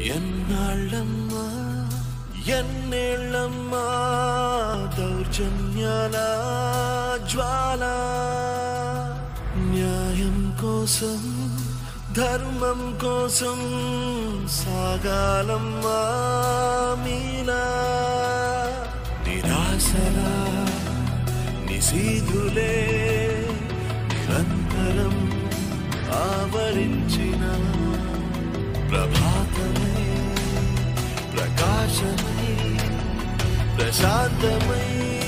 ఎన్నాళ్ళమ్మా ఎన్నేళ్ళమ్మా దౌర్జన్యాల జ్వాల న్యాయం కోసం ధర్మం కోసం సాగాలమ్మా మీలా నిరాశలా నిశీధులే నిరంతరం ఆవరించిన ప్రభాతమై ప్రకాశమై ప్రశాంతమై